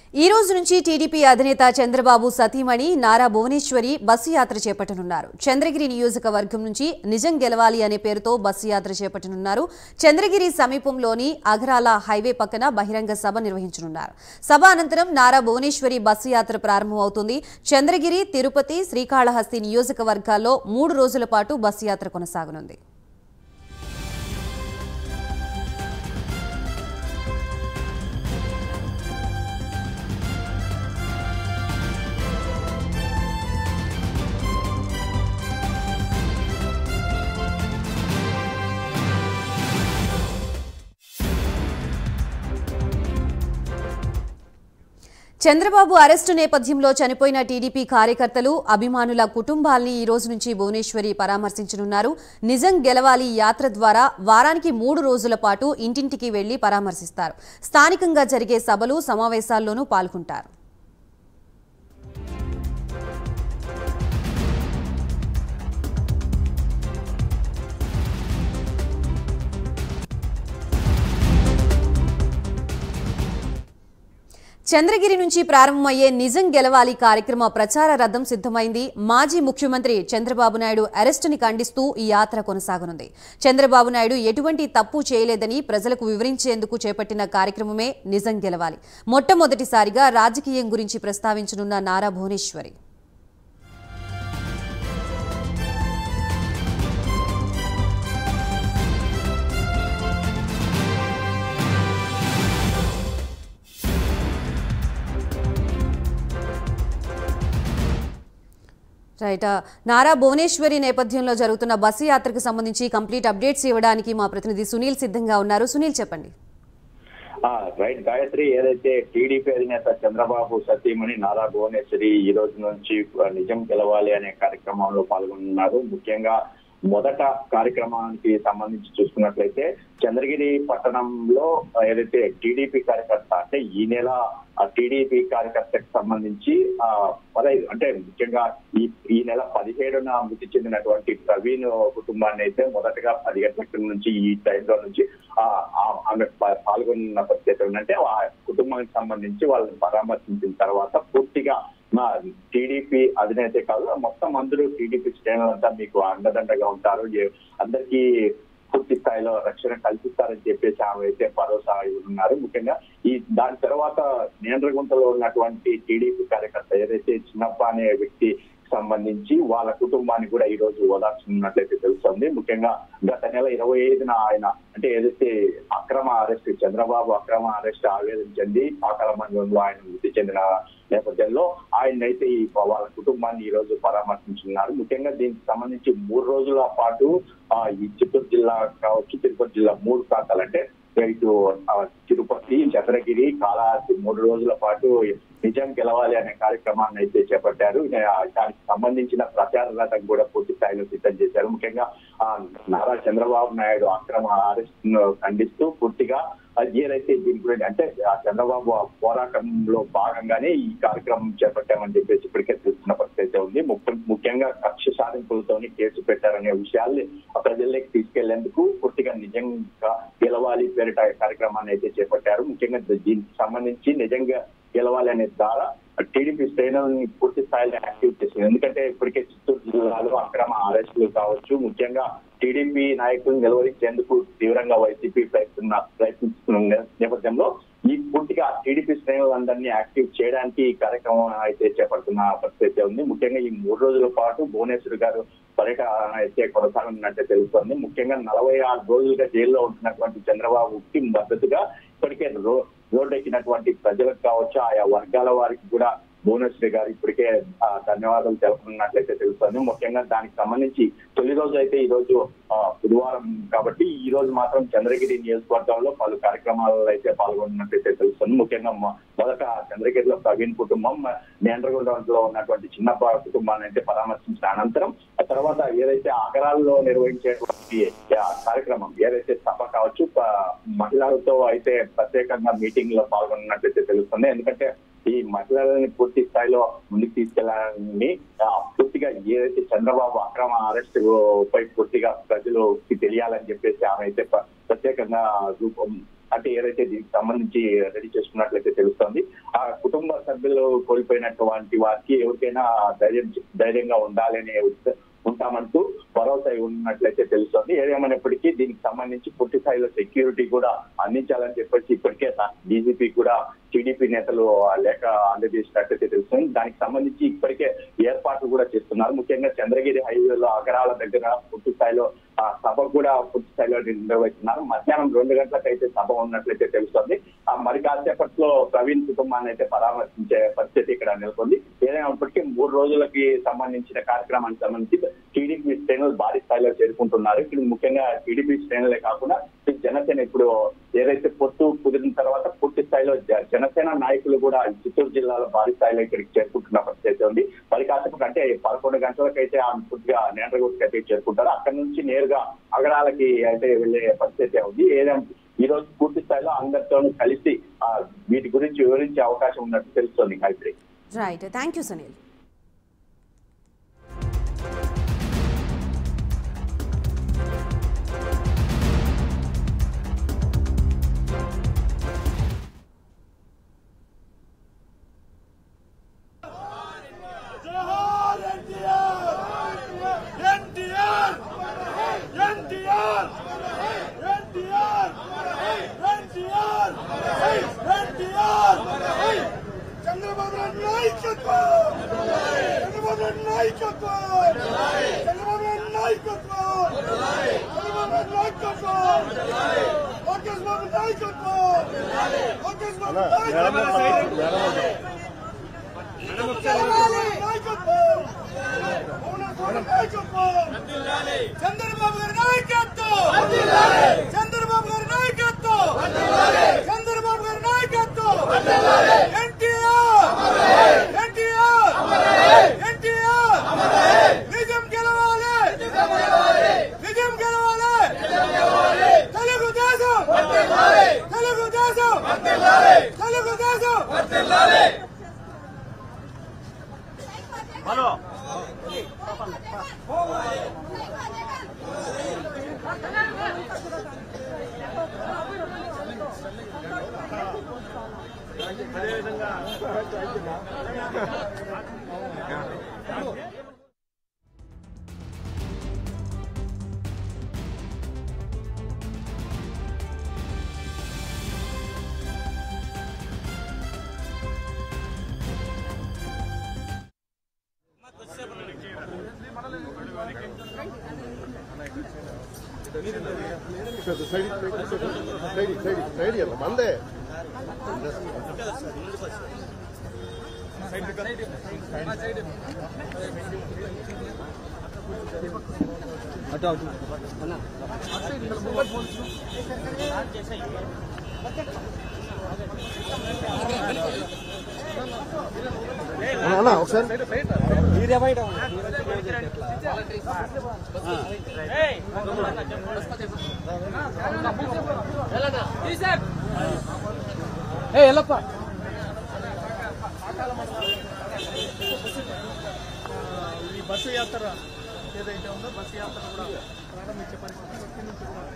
ఈ రోజు నుంచి టీడీపీ అధినేత చంద్రబాబు సతీమణి నారా భువనేశ్వరి బస్సు యాత్ర చేపట్టనున్నారు చంద్రగిరి నియోజకవర్గం నుంచి నిజం గెలవాలి అనే పేరుతో బస్సు యాత్ర చేపట్టనున్నారు చంద్రగిరి సమీపంలోని అగరాల హైవే పక్కన బహిరంగ సభ నిర్వహించనున్నారు సభ అనంతరం నారా భువనేశ్వరి బస్సు యాత్ర ప్రారంభమవుతుంది చంద్రగిరి తిరుపతి శ్రీకాళహస్తి నియోజకవర్గాల్లో మూడు రోజుల పాటు బస్సు యాత్ర కొనసాగనుంది చంద్రబాబు అరెస్టు నేపథ్యంలో చనిపోయిన టీడీపీ కార్యకర్తలు అభిమానుల కుటుంబాల్ని ఈ రోజు నుంచి భువనేశ్వరి పరామర్శించనున్నారు నిజం గెలవాలి యాత్ర ద్వారా వారానికి మూడు రోజుల పాటు ఇంటింటికి వెళ్లి పరామర్శిస్తారు స్థానికంగా జరిగే సభలు సమావేశాల్లోనూ పాల్గొంటారు చంద్రగిరి నుంచి ప్రారంభమయ్యే నిజం గెలవాలి కార్యక్రమ ప్రచార రథం సిద్ధమైంది మాజీ ముఖ్యమంత్రి చంద్రబాబు నాయుడు అరెస్టుని ఖండిస్తూ ఈ యాత్ర కొనసాగనుంది చంద్రబాబు నాయుడు ఎటువంటి తప్పు చేయలేదని ప్రజలకు వివరించేందుకు చేపట్టిన కార్యక్రమమే నిజం గెలవాలి మొట్టమొదటిసారిగా రాజకీయం గురించి ప్రస్తావించనున్న నారా భువనేశ్వరి రైట్ ఆ, నారా భువనేశ్వరి నేపథ్యంలో జరుగుతున్న బస్సు యాత్రకు సంబంధించి కంప్లీట్ అప్డేట్స్ ఇవ్వడానికి మా ప్రతినిధి సునీల్ సిద్ధంగా ఉన్నారు సునీల్ చెప్పండి ఆ, రైట్ గాయత్రి ఏదైతే టీడీపీ అధినేత చంద్రబాబు సతీమణి నారా భువనేశ్వరి ఈ రోజు నుంచి ఆ, నిజం గెలవాలి అనే కార్యక్రమంలో పాల్గొన్నారు ముఖ్యంగా మొదట కార్యక్రమానికి సంబంధించి చూసుకున్నట్లయితే చంద్రగిరి పట్టణంలో ఆ, ఏదైతే టీడీపీ కార్యకర్త అంటే ఈ నెల ఆ టీడీపీ కార్యకర్తకు సంబంధించి ఆ పదహైదు అంటే ముఖ్యంగా ఈ ఈ నెల పదిహేడున మృతి చెందినటువంటి ప్రవీణ్ కుటుంబాన్ని అయితే మొదటగా పది గంటల నుంచి ఈ టైంలో నుంచి ఆ ఆ- ఆమె పా- పాల్గొన్న పరిస్థితి ఉందంటే ఆ కుటుంబానికి సంబంధించి వాళ్ళని పరామర్శించిన తర్వాత పూర్తిగా మా టీడీపీ అధినేతే కాదు మొత్తం అందరూ టీడీపీ శ్రేణులంతా మీకు అండదండగా ఉంటారు ఏ- అందరికీ పూర్తి స్థాయిలో రక్షణ కల్పిస్తారని చెప్పేసి ఆమె అయితే భరోసా ఇవ్వనున్నారు ముఖ్యంగా ఈ దాని తర్వాత నియంత్రగుంటలో ఉన్నటువంటి టీడీపీ కార్యకర్త ఏదైతే చిన్నప్ప అనే వ్యక్తి సంబంధించి వాళ్ళ కుటుంబాన్ని కూడా ఈ రోజు ఓదార్చున్నట్లయితే తెలుస్తుంది ముఖ్యంగా గత నెల ఇరవై ఐదున ఆయన అంటే ఏదైతే అక్రమ అరెస్ట్ చంద్రబాబు అక్రమ అరెస్ట్ ఆవేదన చెంది పాకాల మండలంలో ఆయన మృతి చెందిన నేపథ్యంలో ఆయన అయితే ఈ వాళ్ళ కుటుంబాన్ని ఈ రోజు పరామర్శించున్నారు ముఖ్యంగా దీనికి సంబంధించి మూడు రోజుల పాటు ఆ, ఈ చిత్తూరు జిల్లా కావచ్చు తిరుపతి జిల్లా మూడు ప్రాంతాలు అంటే ఇటు ఆ, తిరుపతి చంద్రగిరి కాళహస్తి మూడు రోజుల పాటు నిజం గెలవాలి అనే కార్యక్రమాన్ని అయితే చేపట్టారు ఆ, దానికి సంబంధించిన ప్రచార రథం కూడా పూర్తి స్థాయిలో సిద్ధం చేశారు ముఖ్యంగా ఆ, నారా చంద్రబాబు నాయుడు అక్రమ అరెస్ట్ ను ఖండిస్తూ పూర్తిగా ఆ, ఏదైతే దీని గురించి అంటే ఆ చంద్రబాబు ఆ పోరాటంలో భాగంగానే ఈ కార్యక్రమం చేపట్టామని చెప్పేసి ఇప్పటికే తెలుస్తున్న పరిస్థితి అయితే ఉంది ముఖ్య- ముఖ్యంగా కక్ష సాధింపులతోని కేసు పెట్టారనే విషయాల్ని ఆ ప్రజల్లోకి తీసుకెళ్లేందుకు పూర్తిగా నిజంగా గెలవాలి పేరిట కార్యక్రమాన్ని అయితే చేపట్టారు ముఖ్యంగా దీనికి సంబంధించి నిజంగా గెలవాలి అనే ద్వారా టీడీపీ శ్రేణులని పూర్తి స్థాయిలో యాక్టివ్ చేసింది ఎందుకంటే ఇప్పటికే చిత్తూరు జిల్లాలో అక్రమ అరెస్టులు కావచ్చు ముఖ్యంగా టీడీపీ నాయకులను నిలవరించేందుకు తీవ్రంగా వైసీపీ ప్రయత్న ప్రయత్నిస్తున్న నే- నేపథ్యంలో ఈ పూర్తిగా టీడీపీ శ్రేణులందరినీ యాక్టివ్ చేయడానికి ఈ కార్యక్రమం అయితే చేపడుతున్న పరిస్థితి ఉంది ముఖ్యంగా ఈ మూడు రోజుల పాటు భువనేశ్వర్ గారు పర్యటన అయితే కొనసాగనున్నట్టే తెలుస్తోంది ముఖ్యంగా నలభై ఆరు రోజులుగా జైల్లో ఉంటున్నటువంటి చంద్రబాబుకి మద్దతుగా ఇప్పటికే రో రోడ్డెక్కినటువంటి ప్రజలకు కావచ్చు ఆయా వర్గాల వారికి కూడా భువనేశ్వరి గారు ఇప్పటికే ఆ, ధన్యవాదాలు తెలుపుతున్నట్లయితే తెలుస్తుంది ముఖ్యంగా దానికి సంబంధించి తొలి రోజు అయితే ఈ రోజు ఆ, బుధవారం కాబట్టి ఈ రోజు మాత్రం చంద్రగిరి నియోజకవర్గంలో పలు కార్యక్రమాలలో అయితే పాల్గొన్నట్లయితే తెలుస్తుంది ముఖ్యంగా మొ- మొదట చంద్రగిరిలో ప్రవీణ్ కుటుంబం నేంద్రగొండంలో ఉన్నటువంటి చిన్నప్ప కుటుంబాన్ని అయితే పరామర్శించిన అనంతరం ఆ తర్వాత ఏదైతే అగరాల్లో నిర్వహించేటువంటి ఆ, కార్యక్రమం ఏదైతే సభ కావచ్చు ప- మహిళలతో అయితే ప్రత్యేకంగా మీటింగ్ లో పాల్గొన్నట్లయితే తెలుస్తుంది ఎందుకంటే ఈ మహిళలని పూర్తి స్థాయిలో ముందుకు తీసుకెళ్లాలని ఆ, పూర్తిగా ఏదైతే చంద్రబాబు అక్రమ అరెస్ట్ పై పూర్తిగా ప్రజలకు తెలియాలని చెప్పేసి ఆమె అయితే ప్ర- ప్రత్యేకంగా రూపం అంటే ఏదైతే దీనికి సంబంధించి రెడీ చేసుకున్నట్లయితే తెలుస్తోంది ఆ కుటుంబ సభ్యులు కోల్పోయినటువంటి వారికి ఎవరికైనా ధైర్యం ధైర్యంగా ఉండాలనే ఉద్ద- ఉంటామంటూ భరోసా ఉన్నట్లయితే తెలుస్తోంది ఏదేమైనప్పటికీ దీనికి సంబంధించి పూర్తి స్థాయిలో సెక్యూరిటీ కూడా అందించాలని చెప్పేసి ఇప్పటికే డీజీపీ కూడా టీడీపీ నేతలు ఆ లేఖ అందజేసినట్లయితే తెలుస్తుంది దానికి సంబంధించి ఇప్పటికే ఏర్పాట్లు కూడా చేస్తున్నారు ముఖ్యంగా చంద్రగిరి హైవేలో అగరాల దగ్గర పూర్తి స్థాయిలో ఆ సభ కూడా పూర్తి స్థాయిలో నిర్వహిస్తున్నారు మధ్యాహ్నం రెండు గంటలకు అయితే సభ ఉన్నట్లయితే తెలుస్తుంది ఆ మరి కాసేపట్లో ప్రవీణ్ కుటుంబాన్ని అయితే పరామర్శించే పరిస్థితి ఇక్కడ నెలకొంది ఏదైనప్పటికీ మూడు రోజులకి సంబంధించిన కార్యక్రమానికి సంబంధించి టీడీపీ శ్రేణులు భారీ స్థాయిలో చేరుకుంటున్నారు ఇక్కడ ముఖ్యంగా టీడీపీ శ్రేణులే కాకుండా ఇటు జనసేన ఇప్పుడు ఏదైతే పొత్తు కుదిరిన తర్వాత పూర్తి స్థాయిలో జ- జనసేన నాయకులు కూడా చిత్తూరు జిల్లాలో భారీ స్థాయిలో ఇక్కడికి చేరుకుంటున్న పరిస్థితి ఉంది మరి కాసేపు అంటే పదకొండు గంటలకైతే ఆమె పూర్తిగా నేంద్రగుడికి అయితే చేరుకుంటారు అక్కడ నుంచి నేరుగా అగడాలకి అయితే వెళ్లే పరిస్థితి ఉంది ఏదైనా ఈ రోజు పూర్తి స్థాయిలో అందరితోనూ కలిసి ఆ, వీటి గురించి వివరించే అవకాశం ఉన్నట్టు తెలుస్తోంది Gayatri right thank you Sunil జోహార్ ఎన్టీఆర్ ఎన్టీఆర్ ఎన్టీఆర్ ఎన్టీఆర్ ఎన్టీఆర్ ఎన్టీఆర్ చంద్రబాబు నాయుడు నాయకత్వం చంద్రబాబు నాయుడు నాయకత్వం చంద్రబాబు నాయుడు నాయకత్వం చంద్రబాబు నాయుడు నాయకత్వం లోకేష్ బాబు నాయకత్వం లోకేష్ బాబు నాయకత్వం చంద్రబాబు గారి నాయకత్వం చంద్రబాబు గారి నాయకత్వం చంద్రబాబు గారి నాయకత్వం ఎన్టీఆర్ ఎన్టీఆర్ ఎన్టీఆర్ నిజం గెలవాలి నిజం గెలవాలి Telugu Desam Telugu Desam Telugu Desam side side side side ఇవ్వాలి మందే అన్న ఒకసారి ఈ బస్సు యాత్ర ఏదైతే ఉందో బస్సు యాత్ర కూడా ప్రారంభించే పరిస్థితి ఇక్కడి నుంచి కూడా